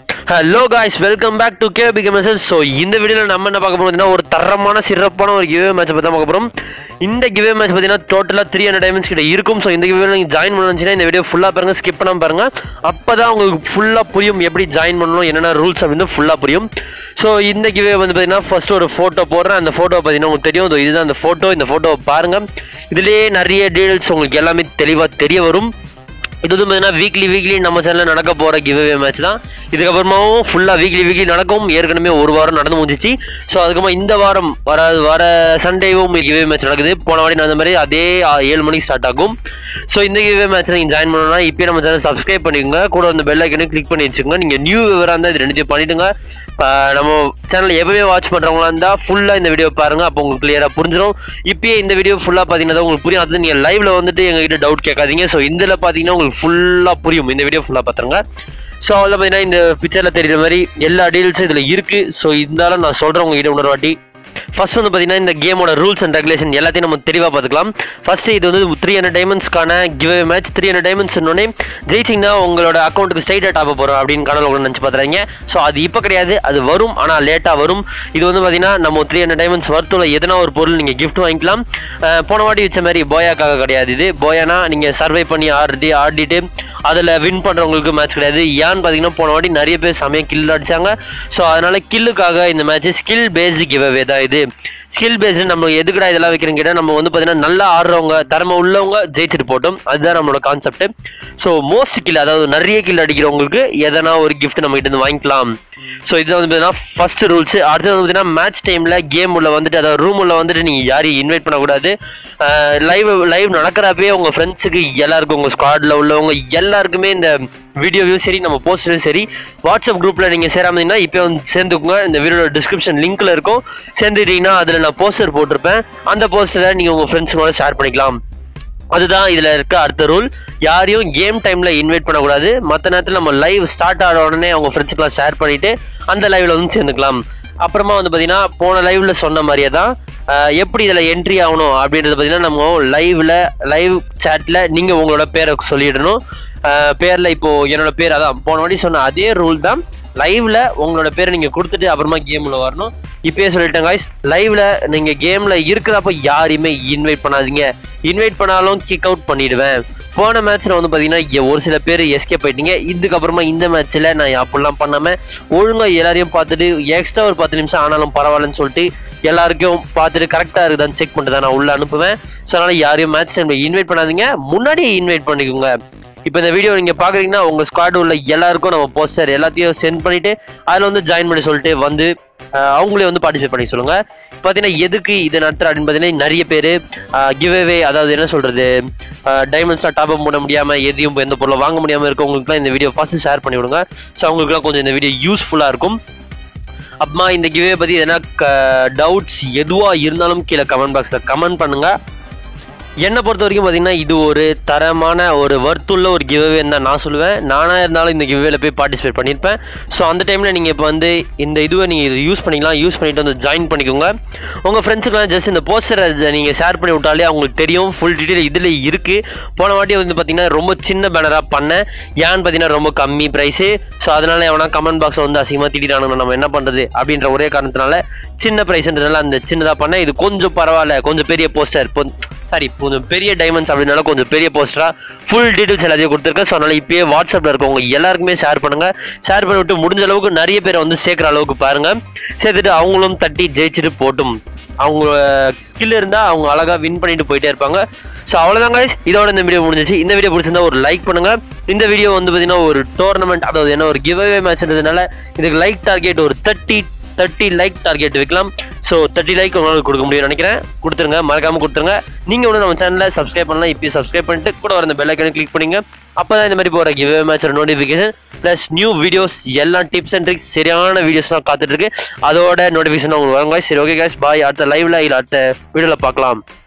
Hello guys welcome back to K become so இந்த வீடியோவில் நம்ம என்ன பார்க்க போறோம் பார்த்தீங்கன்னா ஒரு தரமான சிறப்பான ஒரு கிவே மேட்ச் பற்றி தான் பார்க்க போகிறோம் இந்த கிவே மேட்ச் பார்த்தீங்கன்னா டோட்டலாக த்ரீ ஹண்ட்ரட் டைமண்ட்ஸ் கிட்ட இருக்கும் ஸோ இந்த கிவே நீங்கள் ஜாயின் பண்ணுச்சுன்னா இந்த வீடியோ ஃபுல்லாக பாருங்க ஸ்கிப் பண்ணாம பாருங்க அப்போ தான் உங்களுக்கு ஃபுல்லாக புரியும் எப்படி ஜாயின் பண்ணணும் என்னென்ன ரூல்ஸ் அப்படின்னு ஃபுல்லாக புரியும் ஸோ இந்த கிவே வந்து பார்த்தீங்கன்னா ஃபர்ஸ்ட் ஒரு ஃபோட்டோ போடுறேன் அந்த ஃபோட்டோ பார்த்தீங்கன்னா உங்களுக்கு தெரியும் இதோ இதுதான் அந்த ஃபோட்டோ இந்த ஃபோட்டோவை பாருங்க இதுலேயே நிறைய டீடைல்ஸ் உங்களுக்கு எல்லாமே தெளிவாக தெரிய வரும் இது வந்து பார்த்தீங்கன்னா வீக்லி வீக்லி நம்ம சேனலில் நடக்க போகிற கிவ்அவே மேட்ச் தான் இதுக்கப்புறமாவும் ஃபுல்லாக வீக்லி வீக்லி நடக்கும் ஏற்கனவே ஒரு வாரம் நடந்து முடிஞ்சிச்சு ஸோ அதுக்கப்புறமா இந்த வாரம் வர வர சண்டேவும் கிவ்அவே மேட்ச் நடக்குது போன வாடி நடந்த மாதிரி அதே ஆ, ஏழு மணிக்கு ஸ்டார்ட் ஆகும் ஸோ இந்த கிவ்அவே மேட்ச் நீங்கள் ஜாயின் பண்ணணும்னா இப்போயே நம்ம சேனல் சப்ஸ்கிரைப் பண்ணிக்கோங்க கூட அந்த பெல் ஐக்கனையும் கிளிக் பண்ணி வச்சுக்கோங்க நீங்கள் நியூ விவராக இருந்தால் இது ரெண்டுத்தையும் பண்ணிவிடுங்க நம்ம சேனல் எப்பவுமே வாட்ச் பண்ணுறவங்களா இருந்தால் ஃபுல்லாக இந்த வீடியோ பாருங்கள் அப்போ உங்களுக்கு கிளியராக புரிஞ்சிடும் இப்பயே இந்த வீடியோ ஃபுல்லாக பார்த்தீங்கன்னா உங்களுக்கு புரியும் அது நீங்கள் லைவ்ல வந்துட்டு எங்ககிட்ட டவுட் கேட்காதீங்க ஸோ இதில் பார்த்தீங்கன்னா உங்களுக்கு ஃபுல்லாக புரியும் இந்த வீடியோ ஃபுல்லாக பார்த்துருங்க ஸோ அதில் பார்த்தீங்கன்னா இந்த பிக்சரில் தெரியுற மாதிரி எல்லா டீல்ஸும் இதில் இருக்குது ஸோ இருந்தாலும் நான் சொல்கிறேன் உங்ககிட்ட இன்னொரு வாட்டி ஃபர்ஸ்ட் வந்து பார்த்தீங்கன்னா இந்த கேமோட ரூல்ஸ் அண்ட் ரெகுலேஷன் எல்லாத்தையும் நம்ம தெளிவாக பார்த்துக்கலாம் ஃபர்ஸ்ட் இது வந்து த்ரீ ஹண்ட்ரட் டைமண்ட்ஸ்க்கான give match three hundred diamonds சொன்னோடனே ஜெயிச்சிங்கன்னா உங்களோட அக்கௌண்ட்டுக்கு ஸ்ட்ரைட்டாக டாப் போகிறோம் அப்படின்னு கனவு உங்களுக்கு நினச்சி பார்த்துறாங்க ஸோ அது இப்போ கிடையாது அது வரும் ஆனால் லேட்டாக வரும் இது வந்து பார்த்தீங்கன்னா நம்ம த்ரீ ஹண்ட்ரட் டைமண்ட்ஸ் வரத்துல எதனா ஒரு பொருள் நீங்கள் கிஃப்ட் வாங்கிக்கலாம் அஹ் போன வாட்டி வச்ச மாதிரி போயாக்காக கிடையாது இது போயானா நீங்கள் சர்வை பண்ணி ஆடி ஆடிட்டு அதில் வின் பண்ணுறவங்களுக்கு மேட்ச் கிடையாது ஏன்னு பார்த்தீங்கன்னா போன வாட்டி நிறைய பேர் செமையாக கில் அடிச்சாங்க ஸோ அதனால கில்லுக்காக இந்த match skill based give away தான் இது ஸ்கில் பேஸ்டு நம்ம எதுக்குடா இதெல்லாம் வைக்கிறோம் கேட்டால் நம்ம வந்து பார்த்தீங்கன்னா நல்லா ஆடுறவங்க திறமை உள்ளவங்க ஜெயிச்சுட்டு போட்டோம் அதுதான் நம்மளோட கான்செப்ட் ஸோ மோஸ்ட் கில் அதாவது நிறைய கில் அடிக்கிறவங்களுக்கு எதனா ஒரு கிஃப்ட் நம்ம கிட்ட இருந்து வாங்கிக்கலாம் ஸோ இதுதான் வந்து பார்த்தீங்கன்னா ஃபர்ஸ்ட் ரூல்ஸ் அடுத்தது வந்து பார்த்தீங்கன்னா மேட்ச் டைமில் கேம் உள்ள வந்துட்டு அதாவது ரூம் உள்ள வந்துட்டு நீங்கள் யாரையும் இன்வைட் பண்ணக்கூடாது லைவ் லைவ் நடக்கிறப்பவே உங்கள் ஃப்ரெண்ட்ஸுக்கு எல்லாருக்கும் உங்கள் ஸ்குவாடில் உள்ளவங்க எல்லாருக்குமே இந்த வீடியோவையும் சரி நம்ம போஸ்ட்லையும் சரி வாட்ஸ்அப் குரூப்பில் நீங்கள் சேராமதிங்கன்னா இப்போ வந்து சேர்ந்துக்குங்க இந்த வீடியோட டிஸ்கிரிப்ஷன் லிங்க்ல இருக்கும் சேர்ந்துட்டீங்கன்னா அதில் நான் போஸ்டர் போட்டிருப்பேன் அந்த போஸ்டரை நீங்கள் உங்கள் ஃப்ரெண்ட்ஸுங்களோட ஷேர் பண்ணிக்கலாம் அதுதான் இதில் இருக்க அடுத்த ரூல் யாரையும் கேம் டைமில் இன்வைட் பண்ணக்கூடாது மற்ற நேரத்தில் நம்ம லைவ் ஸ்டார்ட் ஆன உடனே அவங்க ஃப்ரெண்ட்ஸுக்கெல்லாம் ஷேர் பண்ணிவிட்டு அந்த லைவில் வந்து சேர்ந்துக்கலாம் அப்புறமா வந்து பார்த்தீங்கன்னா போன லைவ்ல சொன்ன மாதிரியே தான் ஆஹ், எப்படி இதில் என்ட்ரி ஆகணும் அப்படின்றது பார்த்தீங்கன்னா நம்ம லைவ்ல லைவ் சேட்டில் நீங்கள் உங்களோட பேரை சொல்லிடணும் ஆஹ், பேரில் இப்போ என்னோட பேர் அதான் போன வாட்டி சொன்ன அதே ரூல் தான் லைவ்ல உங்களோட பேரை நீங்க கொடுத்துட்டு அப்புறமா கேம்ல வரணும் இப்பயே சொல்லிட்டேன் guys லைவ்ல நீங்க கேம்ல இருக்கிறப்ப யாரையுமே இன்வைட் பண்ணாதீங்க இன்வைட் பண்ணாலும் கிக் அவுட் பண்ணிடுவேன் போன மேட்ச்ல வந்து பாத்தீங்கன்னா இங்க ஒரு சில பேர் எஸ்கேப் ஆயிட்டீங்க இதுக்கப்புறமா இந்த மேட்ச்ல நான் அப்படிலாம் பண்ணாம ஒழுங்கா எல்லாரையும் பார்த்துட்டு எக்ஸ்ட்ரா ஒரு பத்து நிமிஷம் ஆனாலும் பரவாயில்லன்னு சொல்லிட்டு எல்லாருக்கும் பார்த்துட்டு கரெக்டா இருக்குதான்னு செக் பண்ணிட்டு தான் நான் உள்ள அனுப்புவேன் ஸோ அதனால யாரையும் மேட்ச் டைம்ல இன்வைட் பண்ணாதீங்க முன்னாடியே இன்வைட் பண்ணிக்கோங்க இப்போ இந்த வீடியோ நீங்கள் பார்க்குறீங்கன்னா உங்கள் ஸ்குவாட் உள்ள எல்லாருக்கும் நம்ம போஸ்டர் எல்லாத்தையும் சென்ட் பண்ணிட்டு அதில் வந்து ஜாயின் பண்ணி சொல்லிட்டு வந்து அஹ், அவங்களே வந்து பார்ட்டிசிபேட் பண்ணி சொல்லுங்க பார்த்தீங்கன்னா எதுக்கு இதை நடத்துற அப்படின்னு பார்த்தீங்கன்னா நிறைய பேர் கிவ் அவே அதாவது என்ன சொல்றது டைமண்ட்ஸ்லாம் டாப் அப் பண்ண முடியாமல் எதையும் எந்த பொருளை வாங்க முடியாமல் இருக்கவங்களுக்குலாம் இந்த வீடியோ ஃபர்ஸ்ட் ஷேர் பண்ணி விடுங்க ஸோ அவங்களுக்குலாம் கொஞ்சம் இந்த வீடியோ யூஸ்ஃபுல்லாக இருக்கும் அப்புறமா இந்த கிவே பற்றி எதனா டவுட்ஸ் எதுவாக இருந்தாலும் கீழே கமெண்ட் பாக்ஸில் கமெண்ட் பண்ணுங்கள் என்னை பொறுத்த வரைக்கும் பார்த்தீங்கன்னா இது ஒரு தரமான ஒரு வர்த்துள்ள ஒரு கிவ்அவேன்னு தான் நான் சொல்லுவேன் நானாக இருந்தாலும் இந்த கிவ்வேல போய் பார்ட்டிசிபேட் பண்ணியிருப்பேன் ஸோ அந்த டைமில் நீங்கள் இப்போ வந்து இந்த இதுவை நீங்கள் இது யூஸ் பண்ணிக்கலாம் யூஸ் பண்ணிட்டு வந்து ஜாயின் பண்ணிக்கோங்க உங்கள் ஃப்ரெண்ட்ஸுக்குலாம் ஜஸ்ட் இந்த போஸ்டரை நீங்கள் ஷேர் பண்ணி விட்டாலே அவங்களுக்கு தெரியும் ஃபுல் டீட்டெயில் இதில் இருக்குது போன வாட்டி வந்து பார்த்தீங்கன்னா ரொம்ப சின்ன பேனராக பண்ணேன் ஏன்னு பார்த்தீங்கன்னா ரொம்ப கம்மி ப்ரைஸு ஸோ அதனால எவனா கமெண்ட் பாக்ஸை வந்து அசிங்கமாக திட்டானுங்க நம்ம என்ன பண்ணுறது அப்படின்ற ஒரே காரணத்தினால சின்ன ப்ரைஸ்ன்றதுனால அந்த சின்னதாக பண்ணேன் இது கொஞ்சம் பரவாயில்ல கொஞ்சம் பெரிய போஸ்டர் சாரி கொஞ்சம் பெரிய டைமண்ட்ஸ் அப்படின்னால கொஞ்சம் பெரிய போஸ்டரா ஃபுல் டீடைல்ஸ் எல்லாத்தையும் கொடுத்துருக்கேன் ஸோ அதனால இப்பயே வாட்ஸ்அப்பில் இருக்கவங்க எல்லாருக்குமே ஷேர் பண்ணுங்க ஷேர் பண்ணிவிட்டு முடிஞ்ச அளவுக்கு நிறைய பேரை வந்து சேர்க்குற அளவுக்கு பாருங்க சேர்த்துட்டு அவங்களும் தட்டி ஜெயிச்சுட்டு போட்டும் அவங்க ஸ்கில் இருந்தால் அவங்க அழகாக வின் பண்ணிட்டு போயிட்டே இருப்பாங்க ஸோ அவ்வளோதான் guys இதோட இந்த வீடியோ முடிஞ்சிச்சு இந்த வீடியோ பிடிச்சிருந்தா ஒரு லைக் பண்ணுங்க இந்த வீடியோ வந்து பார்த்தீங்கன்னா ஒரு டோர்னமெண்ட் அதாவது என்ன ஒரு கிவ் அவே மேட்ச்ன்றதுனால இதுக்கு லைக் டார்கெட் ஒரு தேர்ட்டி தேர்ட்டி லைக் டார்கெட் வைக்கலாம் ஸோ தேர்ட்டி லைக் உங்களால் கொடுக்க முடியும்னு நினைக்கிறேன் கொடுத்துருங்க மறக்காம கொடுத்துருங்க நீங்கள் ஒன்று நம்ம சேனலில் சப்ஸ்கிரைப் பண்ணலாம் இப்போயும் சப்ஸ்கிரைப் பண்ணிட்டு கூட வர அந்த பெல் ஐக்கனை கிளிக் பண்ணிங்க அப்போ தான் இந்த மாதிரி போகிற கிவ் மேட்சோட நோட்டிஃபிகேஷன் ப்ளஸ் நியூ வீடியோஸ் எல்லா டிப்ஸ் அண்ட் ட்ரிக்ஸ் சரியான வீடியோஸ்லாம் காத்துட்டு இருக்கு அதோட நோட்டிஃபிகேஷன் உங்களுக்கு வரும் guys. சரி ஓகே guys பாய் அடுத்த லைவ்ல இல்லை அடுத்த வீடியோவில் பார்க்கலாம்